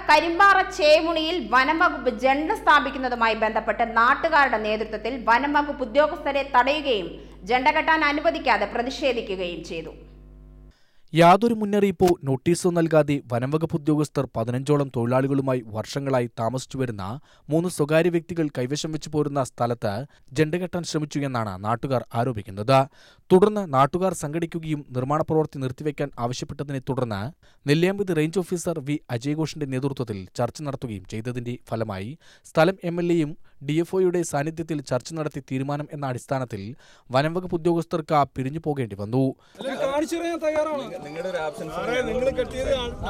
കരിമ്പാറ ചേമുണിയിൽ വനംവകുപ്പ് ജണ്ട സ്ഥാപിക്കുന്നതുമായി ബന്ധപ്പെട്ട് നാട്ടുകാരുടെ നേതൃത്വത്തിൽ വനംവകുപ്പ് ഉദ്യോഗസ്ഥരെ തടയുകയും ജണ്ട കെട്ടാൻ അനുവദിക്കാതെ പ്രതിഷേധിക്കുകയും ചെയ്തു യാതൊരു മുന്നറിയിപ്പോ നോട്ടീസോ നൽകാതെ വനംവകുപ്പ് ഉദ്യോഗസ്ഥർ പതിനഞ്ചോളം തൊഴിലാളികളുമായി വർഷങ്ങളായി താമസിച്ചു വരുന്ന മൂന്ന് സ്വകാര്യ വ്യക്തികൾ കൈവശം വെച്ചു പോരുന്ന സ്ഥലത്ത് ജണ്ടകെട്ടാൻ ശ്രമിച്ചു എന്നാണ് നാട്ടുകാർ ആരോപിക്കുന്നത് തുടർന്ന് നാട്ടുകാർ സംഘടിക്കുകയും നിർമ്മാണ പ്രവൃത്തി നിർത്തിവെക്കാൻ ആവശ്യപ്പെട്ടതിനെ തുടർന്ന് നെല്ലിയാമ്പതി റേഞ്ച് ഓഫീസർ വി അജയഘോഷിന്റെ നേതൃത്വത്തിൽ ചർച്ച നടത്തുകയും ചെയ്തതിന്റെ ഫലമായി സ്ഥലം എം എൽ എയും ഡിഎഫ്ഒയുടെ സാന്നിധ്യത്തിൽ ചർച്ച നടത്തി തീരുമാനം എന്ന അടിസ്ഥാനത്തിൽ വനംവകുപ്പ് ഉദ്യോഗസ്ഥർക്ക് പിരിഞ്ഞു പോകേണ്ടി വന്നു ഞാൻ കാണിച്ചു തരാൻ തയ്യാറാണ് നിങ്ങളുടെ ഒരു ആബ്സെൻസ് നിങ്ങൾ കെട്ടിയത്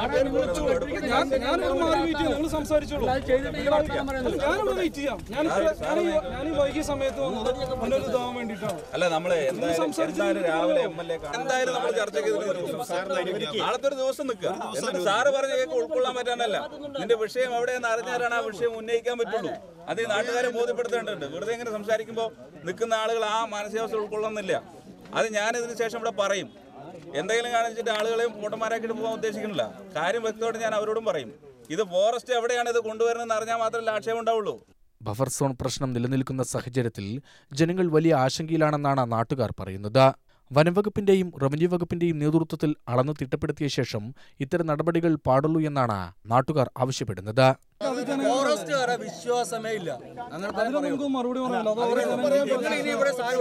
ഞാൻ ഞാനിവിടെ മാറി വെയിറ്റ് ചെയ്യാം നിങ്ങൾ സംസാരിച്ചോളൂ അല്ല, ഞാനിവിടെ വെയിറ്റ് ചെയ്യാം ഞാൻ ഇത്ര- ഞാൻ ഈ- ഞാൻ ഈ വൈകിയ സമയത്ത് വന്നത് മുന്നൊരു ഇതാവാൻ വേണ്ടിയിട്ടാണ് അല്ല നമ്മള് എന്തായാലും എന്തായാലും രാവിലെ എം എൽ എ എന്തായാലും നമ്മൾ ചർച്ചയ്ക്ക് ഇതിന് നിൽക്കും. നാളത്തെ ഒരു ദിവസം നിൽക്കുക എന്നിട്ട് സാറ് പറഞ്ഞ കേക്ക് ഉൾക്കൊള്ളാൻ പറ്റാനല്ല നിന്റെ വിഷയം എവിടെയെന്ന് അറിഞ്ഞാലാണ് ആ വിഷയം ഉന്നയിക്കാൻ പറ്റുള്ളൂ അത് ഈ നാട്ടുകാരെ ബോധ്യപ്പെടുത്തേണ്ടതുണ്ട് വെറുതെ ഇങ്ങനെ സംസാരിക്കുമ്പോൾ നിൽക്കുന്ന ആളുകൾ ആ മാനസികാവസ്ഥ ഉൾക്കൊള്ളുന്നില്ല അത് ഞാൻ ഇതിന് ശേഷം ഇവിടെ പറയും എന്തെങ്കിലും കാണിച്ചിട്ട് ആളുകളെയും പൊട്ടന്മാരാക്കിയിട്ട് പോകാൻ ഉദ്ദേശിക്കുന്നില്ല കാര്യം വ്യക്തമായിട്ട് ഞാൻ അവരോടും പറയും ഇത് ഫോറസ്റ്റ് എവിടെയാണ് ഇത് കൊണ്ടുവരുന്നതെന്ന് അറിഞ്ഞാൽ മാത്രമല്ല ആക്ഷേപം ഉണ്ടാവുള്ളൂ ബഫർ സോൺ പ്രശ്നം നിലനിൽക്കുന്ന സാഹചര്യത്തിൽ ജനങ്ങൾ വലിയ ആശങ്കയിലാണെന്നാണ് നാട്ടുകാർ പറയുന്നത് വനംവകുപ്പിന്റെയും റവന്യൂ വകുപ്പിന്റെയും നേതൃത്വത്തിൽ അളന്നു തിട്ടപ്പെടുത്തിയ ശേഷം ഇത്തരം നടപടികൾ പാടുള്ളൂ എന്നാണ് നാട്ടുകാർ ആവശ്യപ്പെടുന്നത് ഫോറസ്റ്റുകാരെ വിശ്വാസമേ ഇല്ല അങ്ങനെ തന്നെ അതിന് നമുക്ക് മറുപടി പറയാമല്ലോ അത് അവരെ ഞങ്ങൾ ഇനി ഇവിടെ സാധനം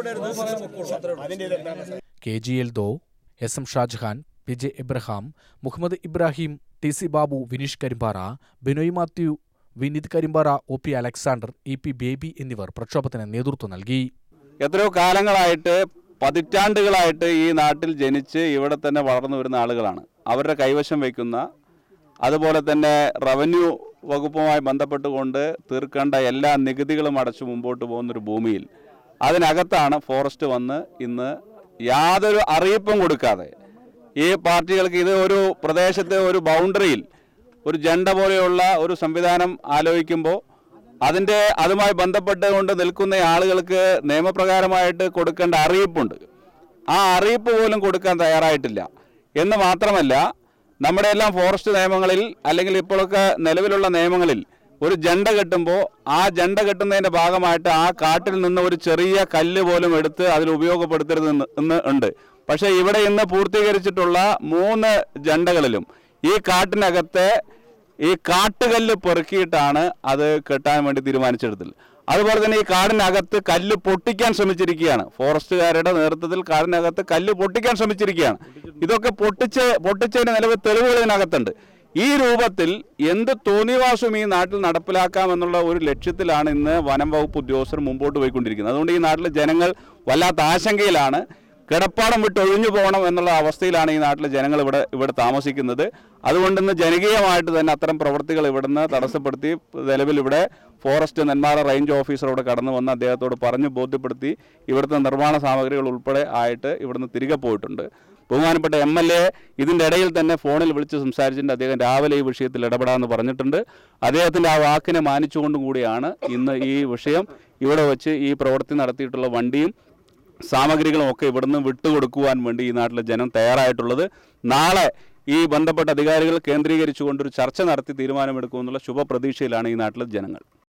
ഇടരുത് കെ ജി എൽ ദോ S M Shajahan P J Abraham Muhammad Ibrahim T C Babu Vineesh Karimpara Binoy Mathew Vineeth Karimpara O P Alexander E P Baby എന്നിവർ പ്രക്ഷോഭത്തിന് നേതൃത്വം നൽകി എത്രയോ കാലങ്ങളായിട്ട് പതിറ്റാണ്ടുകളായിട്ട് ഈ നാട്ടിൽ ജനിച്ച് ഇവിടെ തന്നെ വളർന്നു വരുന്ന ആളുകളാണ് അവരുടെ കൈവശം വയ്ക്കുന്ന അതുപോലെ തന്നെ റവന്യൂ വകുപ്പുമായി ബന്ധപ്പെട്ടുകൊണ്ട് തീർക്കേണ്ട എല്ലാ നികുതികളും അടച്ചു മുമ്പോട്ട് പോകുന്നൊരു ഭൂമിയിൽ അതിനകത്താണ് ഫോറസ്റ്റ് വന്ന് ഇന്ന് യാതൊരു അറിയിപ്പും കൊടുക്കാതെ ഈ പാർട്ടികൾക്ക് ഇത് ഒരു പ്രദേശത്തെ ഒരു ബൗണ്ടറിയിൽ ഒരു ജണ്ട പോലെയുള്ള ഒരു സംവിധാനം ആലോചിക്കുമ്പോൾ അതിൻ്റെ അതുമായി ബന്ധപ്പെട്ടുകൊണ്ട് നിൽക്കുന്ന ആളുകൾക്ക് നിയമപ്രകാരമായിട്ട് കൊടുക്കേണ്ട അറിയിപ്പുണ്ട് ആ അറിയിപ്പ് പോലും കൊടുക്കാൻ തയ്യാറായിട്ടില്ല എന്ന് മാത്രമല്ല നമ്മുടെ എല്ലാം ഫോറസ്റ്റ് നിയമങ്ങളിൽ അല്ലെങ്കിൽ ഇപ്പോഴൊക്കെ നിലവിലുള്ള നിയമങ്ങളിൽ ഒരു ജണ്ട കെട്ടുമ്പോൾ ആ ജണ്ട കെട്ടുന്നതിൻ്റെ ഭാഗമായിട്ട് ആ കാട്ടിൽ നിന്ന് ഒരു ചെറിയ കല്ല് പോലും എടുത്ത് അതിൽ ഉപയോഗപ്പെടുത്തരുത് എന്ന് എന്ന് ഉണ്ട് പക്ഷേ ഇവിടെ ഇന്ന് പൂർത്തീകരിച്ചിട്ടുള്ള മൂന്ന് ജണ്ടകളിലും ഈ കാട്ടിനകത്തെ ഈ കാട്ടുകല്ല് പെറുക്കിയിട്ടാണ് അത് കെട്ടാൻ വേണ്ടി തീരുമാനിച്ചെടുത്തത് അതുപോലെ തന്നെ ഈ കാടിനകത്ത് കല്ല് പൊട്ടിക്കാൻ ശ്രമിച്ചിരിക്കുകയാണ് ഫോറസ്റ്റുകാരുടെ നേതൃത്വത്തിൽ കാടിനകത്ത് കല്ല് പൊട്ടിക്കാൻ ശ്രമിച്ചിരിക്കുകയാണ് ഇതൊക്കെ പൊട്ടിച്ച് പൊട്ടിച്ചതിന് നിലവിൽ തെളിവുകൾ ഇതിനകത്തുണ്ട് ഈ രൂപത്തിൽ എന്ത് തോന്നിവാസവും ഈ നാട്ടിൽ നടപ്പിലാക്കാമെന്നുള്ള ഒരു ലക്ഷ്യത്തിലാണ് ഇന്ന് വനം വകുപ്പ് ഉദ്യോഗസ്ഥർ മുമ്പോട്ട് പോയിക്കൊണ്ടിരിക്കുന്നത് അതുകൊണ്ട് ഈ നാട്ടിലെ ജനങ്ങൾ വല്ലാത്ത ആശങ്കയിലാണ് കിടപ്പാടം വിട്ട് ഒഴിഞ്ഞു പോകണം എന്നുള്ള അവസ്ഥയിലാണ് ഈ നാട്ടിലെ ജനങ്ങൾ ഇവിടെ ഇവിടെ താമസിക്കുന്നത് അതുകൊണ്ട് ഇന്ന് ജനകീയമായിട്ട് തന്നെ അത്തരം പ്രവൃത്തികൾ ഇവിടുന്ന് തടസ്സപ്പെടുത്തി നിലവിൽ ഇവിടെ ഫോറസ്റ്റ് നെന്മാറ റേഞ്ച് ഓഫീസർ ഇവിടെ കടന്നു വന്ന് അദ്ദേഹത്തോട് പറഞ്ഞു ബോധ്യപ്പെടുത്തി ഇവിടുത്തെ നിർമ്മാണ സാമഗ്രികൾ ഉൾപ്പെടെ ആയിട്ട് ഇവിടുന്ന് തിരികെ പോയിട്ടുണ്ട് ബഹുമാനപ്പെട്ട എം എൽ എ ഇതിൻ്റെ ഇടയിൽ തന്നെ ഫോണിൽ വിളിച്ച് സംസാരിച്ചിട്ടുണ്ട് അദ്ദേഹം രാവിലെ ഈ വിഷയത്തിൽ ഇടപെടാമെന്ന് പറഞ്ഞിട്ടുണ്ട് അദ്ദേഹത്തിൻ്റെ ആ വാക്കിനെ മാനിച്ചുകൊണ്ടും കൂടിയാണ് ഇന്ന് ഈ വിഷയം ഇവിടെ വെച്ച് ഈ പ്രവൃത്തി നടത്തിയിട്ടുള്ള വണ്ടിയും സാമഗ്രികളും ഒക്കെ ഇവിടുന്ന് വിട്ടുകൊടുക്കുവാൻ വേണ്ടി ഈ നാട്ടിലെ ജനം തയ്യാറായിട്ടുള്ളത് നാളെ ഈ ബന്ധപ്പെട്ട അധികാരികൾ കേന്ദ്രീകരിച്ചുകൊണ്ടൊരു ചർച്ച നടത്തി തീരുമാനമെടുക്കുമെന്നുള്ള ശുഭപ്രതീക്ഷയിലാണ് ഈ നാട്ടിലെ ജനങ്ങൾ